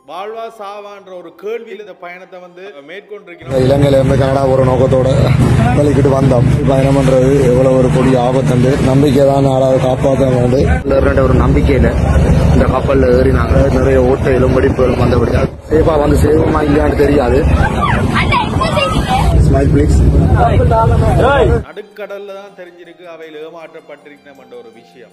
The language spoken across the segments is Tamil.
வாழ்வா சாவான்ற ஒரு கேள்வியில் இந்த பயணத்தை வந்து மேற்கொண்டிருக்கிறோம் இலங்கையில இருந்து கனடா ஒரு நோக்கத்தோட வலிக்கிட்டு வந்தோம் பயணம் பண்றது எவ்வளவு ஒரு கொடிய ஆபத்துண்டு நம்பிக்கை தான் நாளாவது காப்பாற்ற உண்டு இருந்த ஒரு நம்பிக்கையில இந்த கப்பல்ல ஏறினாங்க நிறைய ஓட்டைகளும் வெடிப்புகளும் வந்தபடி சேஃபா வந்து சேவமா இல்லையான்னு தெரியாது ஸ்மைல் ப்ளீஸ் நடுக்கடல்ல தான் தெரிஞ்சிருக்கு அவையில் ஏமாற்றப்பட்டிருக்கணும் என்ற ஒரு விஷயம்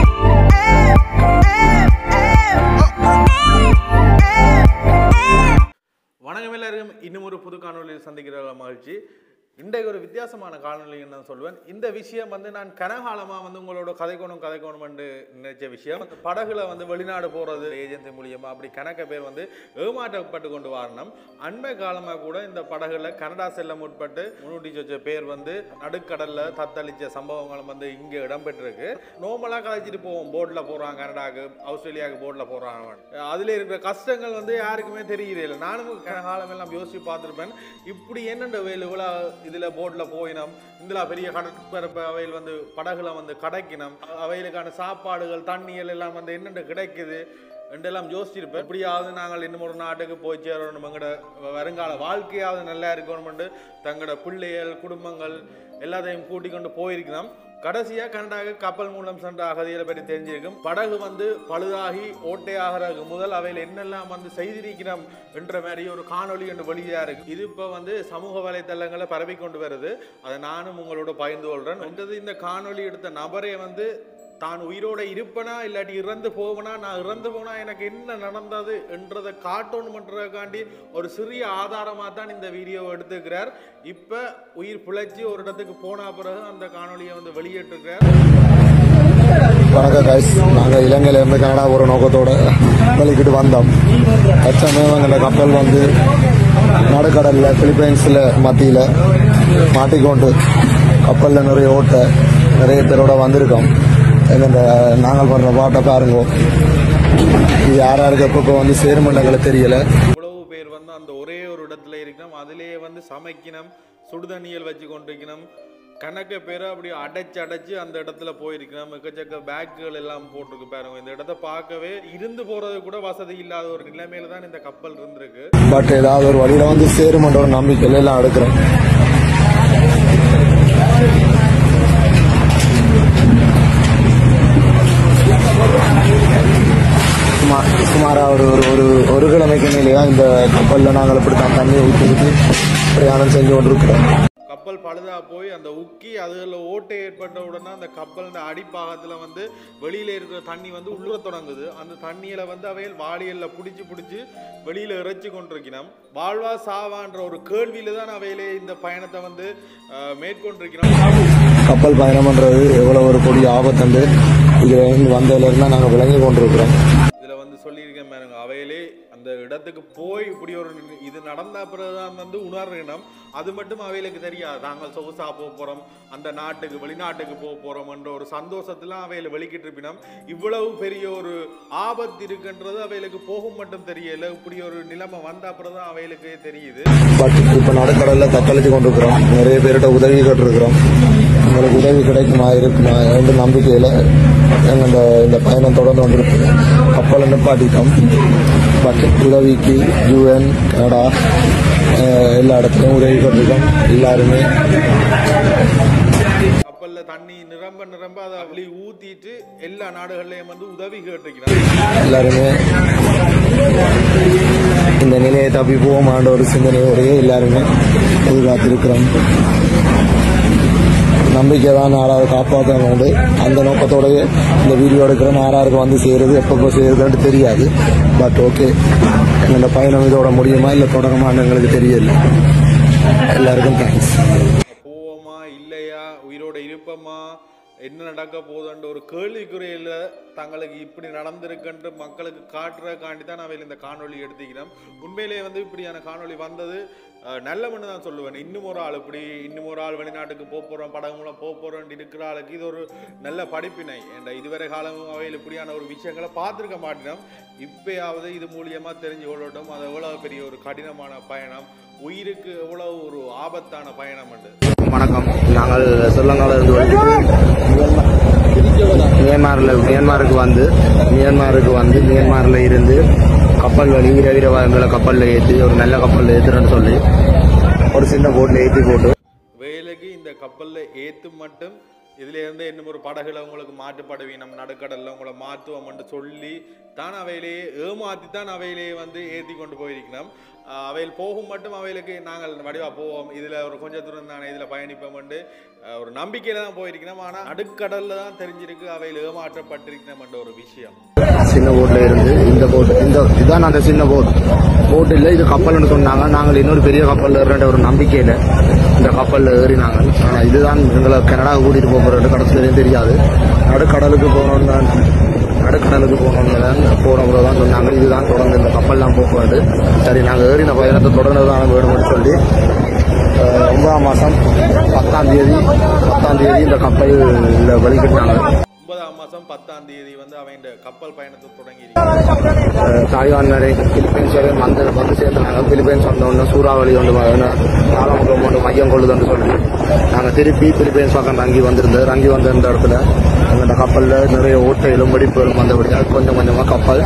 வணக்கம் எல்லாருக்கும் இன்னும் ஒரு புது காணொலியில் சந்திக்கிற மகிழ்ச்சி இன்றைக்கு ஒரு வித்தியாசமான காணொலின்னு நான் சொல்வேன் இந்த விஷயம் வந்து நான் கனகாலமாக வந்து உங்களோட கதைக்கணும் கதைக்கணும் என்று நினைச்ச விஷயம் அந்த படகுல வந்து வெளிநாடு போகிறது ஏஜென்சி மூலியமா அப்படி கணக்க பேர் வந்து ஏமாற்றப்பட்டு கொண்டு வரணும் அண்மை காலமாக கூட இந்த படகுல கனடா செல்ல முற்பட்டு முன்னூற்றி வச்ச பேர் வந்து நடுக்கடல்ல தத்தளிச்ச சம்பவங்களும் வந்து இங்கே இடம்பெற்றிருக்கு நோமலாக கதைச்சிட்டு போவோம் போட்டில் போகிறாங்க கனடாக்கு ஆஸ்திரேலியாவுக்கு போட்டில் போகிறாங்க அதில் இருக்கிற கஷ்டங்கள் வந்து யாருக்குமே தெரியல இல்லை நானும் காலம் எல்லாம் யோசிச்சு பார்த்துருப்பேன் இப்படி என்னென்ன வேலை இவ்வளோ இதில் போட்டில் போயினோம் இதில் பெரிய கடற்பரப்பு அவையில் வந்து படகுல வந்து கடைக்கினோம் அவைகளுக்கான சாப்பாடுகள் தண்ணிகள் எல்லாம் வந்து என்னென்ன கிடைக்குது என்றெல்லாம் யோசிச்சிருப்பேன் எப்படியாவது நாங்கள் இன்னும் ஒரு நாட்டுக்கு போய் சேரணும் எங்களோட வருங்கால வாழ்க்கையாவது நல்லா இருக்கணும்னு தங்களோட பிள்ளைகள் குடும்பங்கள் எல்லாத்தையும் கூட்டிக் கொண்டு போயிருக்கிறோம் கடைசியா கனடாக கப்பல் மூலம் சென்ற அகதிகளை பற்றி தெரிஞ்சிருக்கும் படகு வந்து பழுதாகி ஓட்டையாகிறது முதல் அவையில் என்னெல்லாம் வந்து செய்திருக்கிறோம் என்ற மாதிரி ஒரு காணொளி ஒன்று வெளியா இருக்கு இது இப்போ வந்து சமூக வலைத்தளங்களை பரவி கொண்டு வருது அதை நானும் உங்களோட பகிர்ந்து கொள்றேன் என்றது இந்த காணொளி எடுத்த நபரே வந்து தான் உயிரோட இருப்பனா இல்லாட்டி இறந்து போவனா நான் இறந்து போனா எனக்கு என்ன நடந்தது என்றதை காட்டணுமன்றதுக்காண்டி ஒரு சிறிய ஆதாரமாக தான் இந்த வீடியோவை எடுத்துக்கிறார் இப்போ உயிர் பிழைச்சி ஒரு இடத்துக்கு போன பிறகு அந்த காணொளியை வந்து வெளியிட்டிருக்கிறார் வணக்கம் கைஸ் நாங்க இலங்கையில இருந்து கனடா ஒரு நோக்கத்தோட வலிக்கிட்டு வந்தோம் தற்சமயம் அந்த கப்பல் வந்து நடுக்கடல்ல பிலிப்பைன்ஸ்ல மத்தியில மாட்டிக்கொண்டு கப்பல்ல நிறைய ஓட்ட நிறைய பேரோட வந்திருக்கோம் எங்க இந்த நாங்கள் பண்ற பாட்டை பாருங்க இது யார் யாருக்கு எப்போ வந்து சேருமண்டங்களை தெரியல இவ்வளவு பேர் வந்து அந்த ஒரே ஒரு இடத்துல இருக்கணும் அதிலேயே வந்து சமைக்கணும் சுடுதண்ணியல் வச்சு கொண்டிருக்கணும் கணக்க பேரை அப்படி அடைச்சு அடைச்சு அந்த இடத்துல போயிருக்கணும் எக்கச்சக்க பேக்குகள் எல்லாம் போட்டிருக்கு பாருங்க இந்த இடத்த பார்க்கவே இருந்து போறது கூட வசதி இல்லாத ஒரு நிலைமையில தான் இந்த கப்பல் இருந்திருக்கு பட் ஏதாவது ஒரு வழியில வந்து சேருமன்ற ஒரு நம்பிக்கையில எல்லாம் எடுக்கிறோம் சுமார் சுமாரா ஒரு ஒரு ஒரு ஒரு கிழமைக்கு மேலே தான் இந்த கப்பல்ல நாங்கள் இப்படி தான் தண்ணியை ஊற்றி ஊற்றி பிரயாணம் செஞ்சு கொண்டிருக்கிறோம் கப்பல் பழுதா போய் அந்த உக்கி அதுல ஓட்டை ஏற்பட்ட உடனே அந்த கப்பல் இந்த அடிப்பாகத்துல வந்து வெளியில இருக்கிற தண்ணி வந்து உள்ள தொடங்குது அந்த தண்ணியில வந்து அவையில் வாளியல்ல புடிச்சு புடிச்சு வெளியில இறைச்சி கொண்டிருக்கணும் வாழ்வா சாவான்ற ஒரு கேள்வியில தான் அவையிலே இந்த பயணத்தை வந்து அஹ், மேற்கொண்டிருக்கிறோம் கப்பல் பயணம் பண்றது எவ்வளவு ஒரு கொடிய ஆபத்துண்டு இதுல இருந்து வந்ததுல இருந்தா நாங்கள் விளங்கி கொண்டிருக்கிறோம் இதுல வந்து சொல்லியிருக்கேன் பாருங்க அவையிலே அந்த இடத்துக்கு போய் இப்படி ஒரு இது நடந்த பிறகுதான் வந்து உணர்றணும் அது மட்டும் அவைகளுக்கு தெரியாது நாங்கள் சொகுசா போக போறோம் அந்த நாட்டுக்கு வெளிநாட்டுக்கு போக போறோம் என்ற ஒரு சந்தோஷத்துல அவையில வெளிக்கிட்டு இருப்பினோம் இவ்வளவு பெரிய ஒரு ஆபத்து இருக்குன்றது அவைகளுக்கு போகும் மட்டும் தெரியல இப்படி ஒரு நிலைமை வந்த அப்புறம் தான் அவைகளுக்கு தெரியுது பட் இப்ப நடுக்கடல்ல தத்தளிச்சு கொண்டிருக்கிறோம் நிறைய பேர்கிட்ட உதவி கேட்டிருக்கிறோம் உங்களுக்கு உதவி கிடைக்குமா இருக்குமா என்ற நம்பிக்கையில எங்க இந்த இந்த பயணம் தொடர்ந்து கொண்டிருக்கு கப்பலை நிப்பாட்டிட்டோம் பட் உதவிக்கு யூஎன் கனடா அஹ், எல்லா இடத்துலையும் உதவி கேட்டிருக்கோம் எல்லாருமே கப்பல்ல தண்ணி நிரம்ப நிரம்ப அதை அப்படி ஊத்திட்டு எல்லா நாடுகள்லயும் வந்து உதவி கேட்டிருக்கிறாங்க எல்லாருமே இந்த நிலையை தப்பி போவோமான்ற ஒரு சிந்தனையோடய எல்லாருமே எதிர்பார்த்திருக்கிறோம் நம்பிக்கை தான் யாராவது காப்பாற்ற உண்டு அந்த நோக்கத்தோடய இந்த வீடியோ எடுக்கிறோம் யாராருக்கு வந்து செய்யறது எப்பப்போ செய்யறதுன்னு தெரியாது பட் ஓகே இந்த பயணம் இதோட முடியுமா இல்லை தொடருமான்னு எங்களுக்கு தெரியல எல்லாருக்கும் தேங்க்ஸ் போவோமா இல்லையா உயிரோட இருப்போமா என்ன நடக்க போகுதுன்ற ஒரு கேள்விக்குறையில் தங்களுக்கு இப்படி நடந்திருக்குன்ற மக்களுக்கு காட்டுறதுக்காண்டி தான் நான் இந்த காணொளி எடுத்துக்கிறேன் உண்மையிலேயே வந்து இப்படியான காணொளி வந்தது அஹ், நல்ல மண்ணு தான் சொல்லுவேன் இன்னும் ஒரு ஆள் இப்படி இன்னும் ஒரு ஆள் வெளிநாட்டுக்கு போக போகிறோம் படகு மூலம் போக போகிறோம் இருக்கிற ஆளுக்கு இது ஒரு நல்ல படிப்பினை என்ற இதுவரை காலமும் அவையில் இப்படியான ஒரு விஷயங்களை பார்த்துருக்க மாட்டேனோம் இப்பயாவது இது மூலியமாக தெரிஞ்சு கொள்ளட்டும் அது எவ்வளோ பெரிய ஒரு கடினமான பயணம் உயிருக்கு எவ்வளவு ஒரு ஆபத்தான பயணம் என்று வணக்கம் நாங்கள் சொல்லங்கால இருந்து வந்துட்டு மியான்மரில் மியான்மருக்கு வந்து மியான்மருக்கு வந்து மியான்மரில் இருந்து கப்பல் வழி விர விரவாதங்களை கப்பலில் ஏற்றி ஒரு நல்ல கப்பலில் ஏற்றுறேன்னு சொல்லி ஒரு சின்ன போட்டில் ஏற்றி போட்டு வேலைக்கு இந்த கப்பல்ல ஏத்து மட்டும் இதுல இருந்து இன்னும் ஒரு படகுல உங்களுக்கு மாட்டுப்படவி நம்ம நடுக்கடல்ல உங்களை மாற்றுவோம்னு சொல்லி தான் அவையிலேயே ஏமாத்தி தான் அவையிலேயே வந்து ஏத்தி கொண்டு போயிருக்கணும் ஆஹ் அவையில் போகும் மட்டும் அவைகளுக்கு நாங்கள் வடிவா போவோம் இதுல ஒரு கொஞ்ச தூரம் தானே இதுல பயணிப்போம்ண்டு ஆஹ் ஒரு நம்பிக்கையில தான் போயிருக்கணும் ஆனா நடுக்கடல்ல தான் தெரிஞ்சிருக்கு அவையில் ஏமாற்றப்பட்டிருக்கணும்ன்ற ஒரு விஷயம் சின்ன போட்டில் இருந்து இந்த போட் இந்த இதான் அந்த சின்ன போட் போட் இல்லை இது கப்பல்னு சொன்னாங்க நாங்கள் இன்னொரு பெரிய கப்பலில் ஏறுற ஒரு நம்பிக்கையில் இந்த கப்பலில் ஏறினாங்க ஆனால் இதுதான் எங்களை கனடா கூட்டிகிட்டு போகிறது கடைசியிலையும் தெரியாது நடுக்கடலுக்கு போகணுன்னு தான் நடுக்கடலுக்கு போகணுன்னு தான் போன முறை தான் சொன்னாங்க இதுதான் தொடர்ந்து இந்த கப்பல்லாம் போக்குவது சரி நாங்கள் ஏறின பயணத்தை தொடர்ந்து தான் வேணும்னு சொல்லி அஹ், ஒன்பதாம் மாதம் பத்தாம் தேதி பத்தாம் தேதி இந்த கப்பலில் வெளிக்கிட்டாங்க ஒன்பதாம் மாசம் பத்தாம் தேதி வந்து அவன் கப்பல் பயணத்தை தொடங்கி அஹ் தாய்வான் வரை பிலிப்பைன்ஸ் வரை வந்து வந்து சேர்ந்தாங்க பிலிப்பைன்ஸ் வந்தோடனே சூறாவளி வந்து காலமுகம் ஒன்று மையம் கொள்ளுதுன்னு சொல்லி நாங்கள் திருப்பி பிலிப்பைன்ஸ் பக்கம் ரங்கி வந்திருந்தோம் ரங்கி வந்திருந்த இடத்துல அந்த கப்பலில் நிறைய ஓட்டைகளும் வெடிப்புகளும் வந்தபடி அது கொஞ்சம் கொஞ்சமாக கப்பல்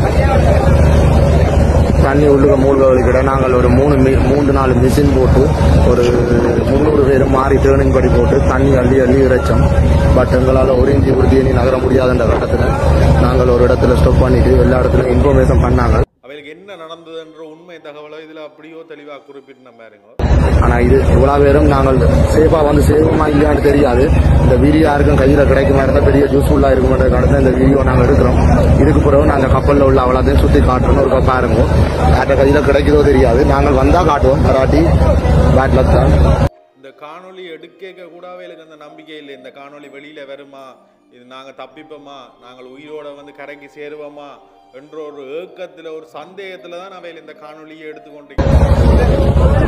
தண்ணி உள்ளுக மூழ்க வலிக்கிட நாங்கள் ஒரு மூணு மி மூன்று நாலு மிஷின் போட்டு ஒரு முந்நூறு பேர் மாறி டேர்னிங் படி போட்டு தண்ணி அள்ளி அள்ளி இறைச்சோம் பட் எங்களால் ஒரு இஞ்சி உறுதி இனி நகர முடியாதுன்ற கட்டத்தில் நாங்கள் ஒரு இடத்துல ஸ்டாப் பண்ணிட்டு எல்லா இடத்துலையும் இன்ஃபர்மேஷன் பண்ணாங்க அவைகளுக்கு என்ன நடந்ததுன்ற உண்மை தகவலோ இதுல அப்படியோ தெளிவா குறிப்பிட்டு பாருங்க ஆனா இது இவ்வளவு பேரும் நாங்கள் சேஃபா வந்து சேஃபமா இல்லையான்னு தெரியாது இந்த வீடியோ யாருக்கும் கையில கிடைக்குமா இருந்தா பெரிய யூஸ்ஃபுல்லா இருக்குமென்ற காரணத்தை இந்த வீடியோ நாங்க எடுக்கிறோம் இதுக்கு பிறகு நாங்க கப்பல்ல உள்ள அவ்வளோதையும் சுத்தி காட்டுறோம் ஒரு பாருங்க யார்கிட்ட கையில கிடைக்குதோ தெரியாது நாங்கள் வந்தா காட்டுவோம் கராட்டி பேட் லக் தான் இந்த காணொளி எடுக்க கூட அவைகளுக்கு அந்த நம்பிக்கை இல்லை இந்த காணொளி வெளியில வருமா இது நாங்க தப்பிப்போமா நாங்கள் உயிரோட வந்து கரைக்கு சேருவோமா என்ற ஒரு ஏக்கத்துல ஒரு சந்தேகத்துல தான் அவையில் இந்த காணொளியை எடுத்துக்கொண்டிருக்கிறோம்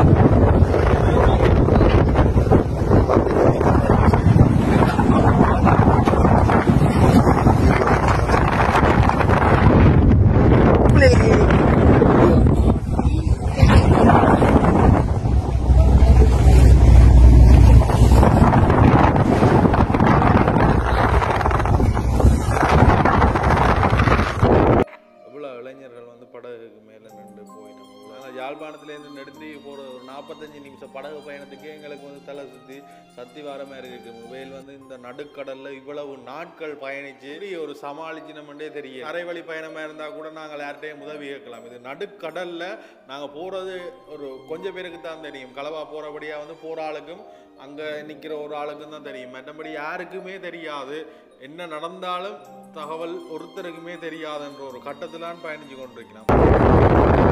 இவ்வளவு இளைஞர்கள் வந்து படகுக்கு மேல நின்று போய் நம்ம இவ்வளவு- யாழ்ப்பாணத்துலேருந்து நெடுந்தி போற ஒரு நாற்பத்தஞ்சு நிமிஷம் படகு பயணத்துக்கு எங்களுக்கு வந்து தலை சுத்தி சத்தி வார மாதிரி இருக்கு மொபைல் வந்து இந்த நடுக்கடல்ல இவ்வளவு நாட்கள் பயணிச்சு இப்படி ஒரு சமாளிச்சினோம்ன்றே தெரியும் அரைவழி பயணமா இருந்தா கூட நாங்கள் யார்கிட்டயும் உதவி கேட்கலாம் இது நடுக்கடல்ல நாங்க போறது ஒரு கொஞ்சம் பேருக்கு தான் தெரியும் களவா போறபடியா வந்து போற ஆளுக்கும் அங்க நிக்கிற ஒரு ஆளுக்கும் தான் தெரியும் மற்றபடி யாருக்குமே தெரியாது என்ன நடந்தாலும் தகவல் ஒருத்தருக்குமே தெரியாதுன்ற ஒரு கட்டத்திலான் பயணிச்சு கொண்டிருக்கிறோம்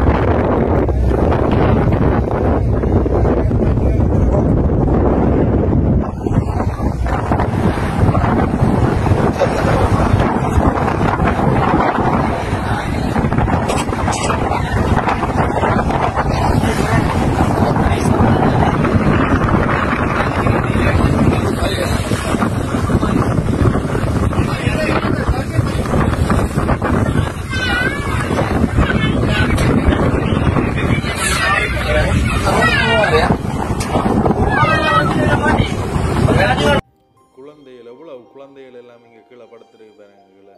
குழந்தைகள் எவ்வளவு குழந்தைகள் எல்லாம் இங்க கீழே படுத்துருக்கு பாருங்க கீழே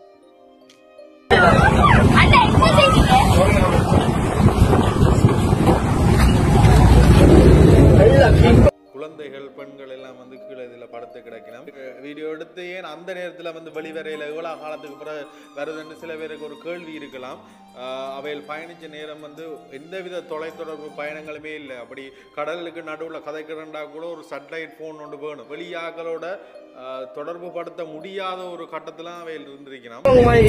குழந்தைகள் பெண்கள் எல்லாம் வந்து கீழே இதுல படுத்து கிடக்கணும் வீடியோ எடுத்து ஏன் அந்த நேரத்துல வந்து வெளிவரையில எவ்வளவு காலத்துக்கு பிறகு வருதுன்னு சில பேருக்கு ஒரு கேள்வி இருக்கலாம் ஆஹ் அவையில் பயணிச்ச நேரம் வந்து எந்தவித தொலைத்தொடர்பு பயணங்களுமே இல்லை அப்படி கடலுக்கு நடுவுல கதைக்கிறண்டா கூட ஒரு சேட்டலைட் ஃபோன் ஒன்று வேணும் வெளியாக்களோட ஆஹ் தொடர்பு படுத்த முடியாத ஒரு கட்டத்துல அவையில் இருந்திருக்கலாம்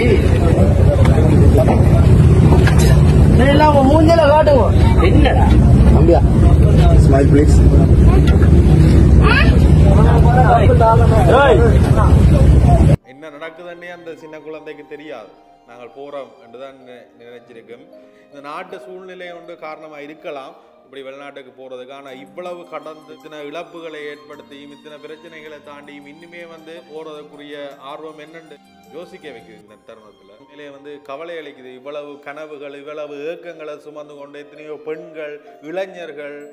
எல்லாம் உங்க மூஞ்சில காட்டுவோம் என்னடா நம்பியா ஸ்மைல் ப்ளீஸ் என்ன நடக்குதுன்னே அந்த சின்ன குழந்தைக்கு தெரியாது நாங்கள் போறோம் என்றுதான் நினை- நினைச்சிருக்கோம் இந்த நாட்டு சூழ்நிலை ஒன்று காரணமா இருக்கலாம் இப்படி வெளிநாட்டுக்கு போறதுக்கு ஆனா இவ்வளவு கடந்து இத்தனை இழப்புகளை ஏற்படுத்தியும் இத்தனை பிரச்சனைகளை தாண்டியும் இன்னுமே வந்து போறதுக்குரிய ஆர்வம் என்னன்னு யோசிக்க வைக்குது இந்த தருணத்துல உண்மையிலே வந்து கவலை அளிக்குது இவ்வளவு கனவுகள் இவ்வளவு ஏக்கங்களை சுமந்து கொண்டு எத்தனையோ பெண்கள் இளைஞர்கள்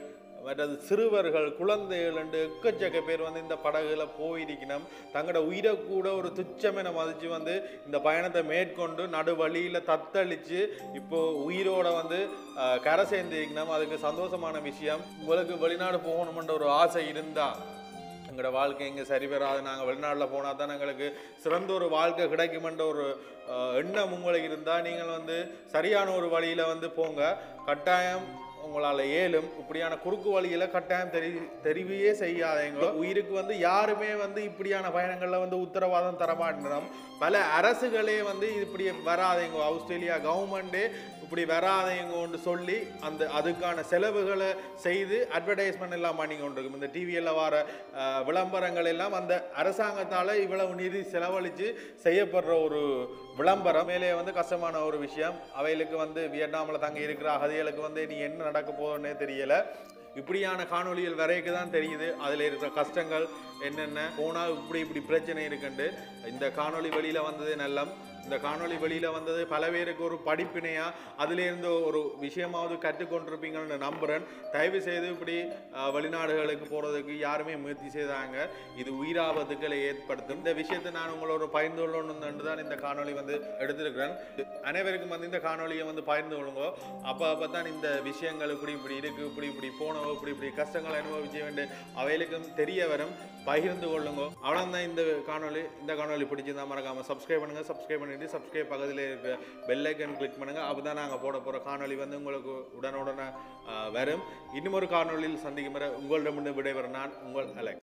மற்றது சிறுவர்கள் குழந்தைகள் என்று எக்கச்சக்க பேர் வந்து இந்த படகுல போயிருக்கணும் தங்களோட உயிரை கூட ஒரு துச்சமென மதிச்சு வந்து இந்த பயணத்தை மேற்கொண்டு நடுவழியில தத்தளிச்சு இப்போ உயிரோட வந்து அஹ், கரை சேர்ந்திருக்கணும் அதுக்கு சந்தோஷமான விஷயம் உங்களுக்கு வெளிநாடு போகணுமென்ற ஒரு ஆசை இருந்தா எங்களோட வாழ்க்கை இங்கே சரி வராது நாங்கள் வெளிநாட்டில் போனால் தான் எங்களுக்கு சிறந்த ஒரு வாழ்க்கை கிடைக்குமென்ற ஒரு அஹ், எண்ணம் உங்களுக்கு இருந்தால் நீங்கள் வந்து சரியான ஒரு வழியில் வந்து போங்க கட்டாயம் உங்களால் ஏலும் இப்படியான குறுக்கு வழியில் கட்டாயம் தெரி தெரிவையே செய்யாதீங்க உயிருக்கு வந்து யாருமே வந்து இப்படியான பயணங்களில் வந்து உத்தரவாதம் தரமாட்டோம் பல அரசுகளே வந்து இப்படி வராதீங்க ஆஸ்திரேலியா கவர்மெண்ட்டே இப்படி வராதீங்கன்னு சொல்லி அந்த அதுக்கான செலவுகளை செய்து அட்வர்டைஸ்மெண்ட் எல்லாம் பண்ணி கொண்டிருக்கும் இந்த டிவியில் வர அஹ், விளம்பரங்கள் எல்லாம் அந்த அரசாங்கத்தால் இவ்வளவு நிதி செலவழித்து செய்யப்படுற ஒரு விளம்பரம் மேலே வந்து கஷ்டமான ஒரு விஷயம் அவைகளுக்கு வந்து வியட்நாமில் தங்க இருக்கிற அகதிகளுக்கு வந்து நீ என்ன நடக்க போகுதுன்னே தெரியல இப்படியான காணொளிகள் வரைக்கு தான் தெரியுது அதில் இருக்கிற கஷ்டங்கள் என்னென்ன போனால் இப்படி இப்படி பிரச்சனை இருக்குண்டு இந்த காணொளி வெளியில் வந்தது நல்லம் இந்த காணொளி வெளியில் வந்தது பல பேருக்கு ஒரு படிப்பினையாக அதிலிருந்து ஒரு விஷயமாவது கற்றுக்கொண்டிருப்பீங்கன்னு நம்புகிறேன் தயவு செய்து இப்படி அஹ், வெளிநாடுகளுக்கு போகிறதுக்கு யாருமே முயற்சி செய்தாங்க இது உயிராபத்துக்களை ஏற்படுத்தும் இந்த விஷயத்தை நான் உங்களோட பகிர்ந்து கொள்ளணும்னு தான் இந்த காணொளி வந்து எடுத்திருக்கிறேன் அனைவருக்கும் வந்து இந்த காணொளியை வந்து பகிர்ந்து கொள்ளுங்க அப்போ அப்போ தான் இந்த விஷயங்கள் இப்படி இப்படி இருக்குது இப்படி இப்படி போனவோ இப்படி இப்படி கஷ்டங்களை அனுபவிக்க வேண்டிய அவைகளுக்கும் தெரிய வரும் பகிர்ந்து கொள்ளுங்க அவ்வளோதான் இந்த காணொளி இந்த காணொளி பிடிச்சிருந்தா மறக்காமல் சப்ஸ்கிரைப் பண்ணுங்கள் சப்ஸ்கிரைப் பண்ணிட்டு சப்ஸ்கிரைப் பக்கத்தில் இருக்கிற பெல் ஐக்கன் கிளிக் பண்ணுங்கள் அப்போ தான் நாங்கள் போட போகிற காணொளி வந்து உங்களுக்கு உடனுடனே ஆஹ், வரும் இன்னும் ஒரு காணொளியில் சந்திக்கும் வரை உங்களிடமிருந்து விடைபெற நான் உங்கள் அலெக்ஸ்